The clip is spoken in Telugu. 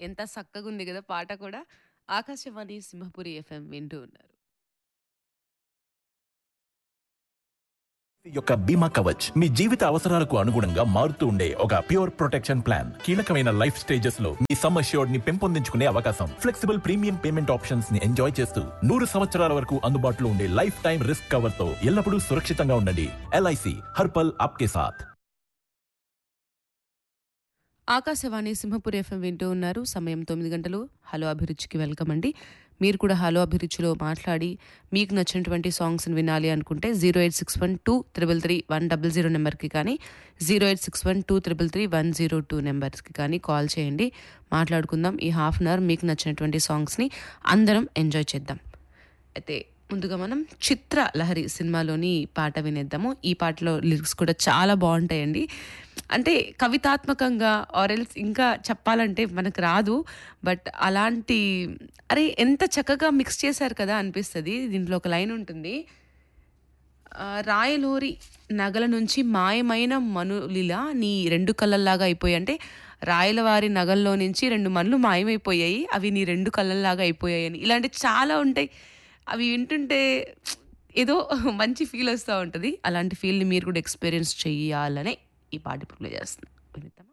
ఎంత చక్కగుంది గదా పాట కూడా. ఆకాశవాణి సింహపురి ఎఫ్ఎం వింటూ ఉన్నారు. యొక్క బీమా కవచ్ మీ జీవిత అవసరాలకు అనుగుణంగా మారుతూ ఉండే ఒక ప్యూర్ ప్రొటెక్షన్ ప్లాన్ కీలకమైన లైఫ్ స్టేజెస్ లో మీ సమ్ అష్యూర్డ్ ని పెంపొందించుకునే అవకాశం ఫ్లెక్సిబుల్ ప్రీమియం పేమెంట్ ఆప్షన్స్ ని ఎంజాయ్ చేస్తూ నూరు సంవత్సరాల వరకు అందుబాటులో ఉండే లైఫ్ టైం రిస్క్ కవర్ తో ఎల్లప్పుడూ సురక్షితంగా ఉండండి ఎల్ఐసి హర్పల్ ఆప్కే సాథ్ ఆకాశవాణి సింహపురి ఎఫ్ఎం వింటూ ఉన్నారు. సమయం 9 గంటలు. హలో అభిరుచికి వెల్కమ్ అండి. మీరు కూడా హలో అభిరుచిలో మాట్లాడి మీకు నచ్చినటువంటి సాంగ్స్‌ని వినాలి అనుకుంటే 08612333100 నెంబర్‌కి కానీ 08612333102 నెంబర్స్‌కి కానీ కాల్ చేయండి. మాట్లాడుకుందాం. ఈ హాఫ్ అన్ అవర్ మీకు నచ్చినటువంటి సాంగ్స్‌ని అందరం ఎంజాయ్ చేద్దాం. అయితే ముందుగా మనం 'చిత్ర లహరి' సినిమాలోని పాట వినేద్దాము. ఈ పాటలో లిరిక్స్ కూడా చాలా బావుంటాయండి. అంటే కవితాత్మకంగా ఆర్ ఎల్స్ ఇంకా చెప్పాలంటే మనకు రాదు. బట్ అలాంటి అరే! ఎంత చక్కగా మిక్స్ చేశారు కదా అనిపిస్తది. దీంట్లో ఒక లైన్ ఉంటుంది. ఆహ్, రాయలోరి నగల నుంచి మాయమైన మనులిలా నీ రెండు కళ్ళల్లాగా అయిపోయాయి. అంటే రాయలవారి నగల్లో నుంచి 2 మనులు మాయమైపోయాయి. అవి నీ 2 కళ్ళల్లాగా అయిపోయాయని. ఇలాంటివి చాలా ఉంటాయి. అవి వింటుంటే ఏదో మంచి ఫీల్ వస్తా ఉంటది. అలాంటి ఫీల్‌ని మీరు కూడా ఎక్స్‌పీరియన్స్ చెయ్యాలనే ఈ పాట ఇప్పుడు ప్లే చేస్తున్నా. వినేద్దామా?